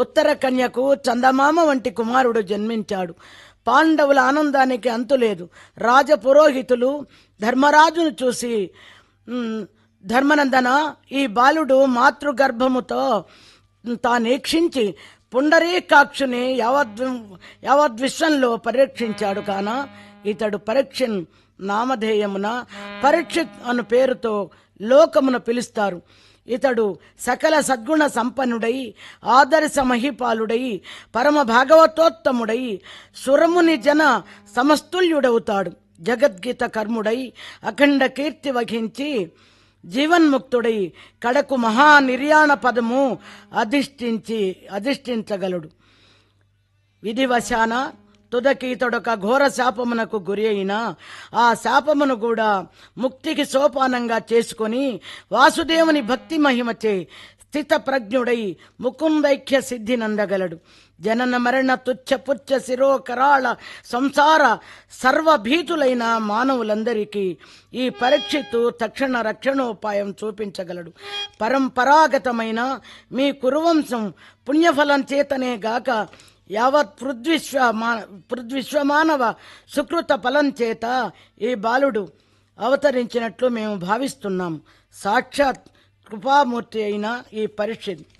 ఉత్తర కన్యకు చందమామ వంటి కుమారుడు జన్మించాడు పాండవుల ఆనందానికి అంతులేదు రాజపురోహితులు ధర్మరాజును చూసి "ఉమ్, ధర్మనందన ఈ బాలుడు మాతృగర్భముతో తానేక్షించి పుండరీకాక్షుని యావద్ యావద్విశ్వంలో పరీక్షించాడు కాన ఇతడు పరీక్షన్ నామధేయమున పరీక్షిత్ అను పేరుతో లోకమున పిలుస్తారు ఇతడు సకల సద్గుణ సంపన్నుడై ఆదర్శ మహిపాలుడై పరమ భాగవతోత్తముడై సురముని జన సమస్తుల్యుడవుతాడు జగద్గీత కర్ముడై అఖండ కీర్తి వహించి జీవన్ముక్తుడై కడకు మహా నిర్యాణ పదము అధిష్ఠించి అధిష్ఠించగలడు విధివశాన తుదకీతడొక ఘోర శాపమునకు గురి అయిన ఆ శాపమును కూడా ముక్తికి సోపానంగా చేసుకొని వాసుదేవుని భక్తి మహిమచే స్థిత ప్రజ్ఞుడై ముకుందైక్య సిద్ధి నందగలడు జనన మరణ తుచ్చ పుచ్చ శిరో కరాళ సంసార సర్వభీతులైన మానవులందరికీ ఈ పరీక్షిత్తు తక్షణ రక్షణోపాయం చూపించగలడు పరంపరాగతమైన మీ కురువంశం పుణ్యఫలం చేతనే గాక యావత్ పృథ్విశ్వ మా పృథ్విశ్వమానవ సుకృత ఫలం చేత ఈ బాలుడు అవతరించినట్లు మేము భావిస్తున్నాం సాక్షాత్ కృపామూర్తి అయిన ఈ పరిషత్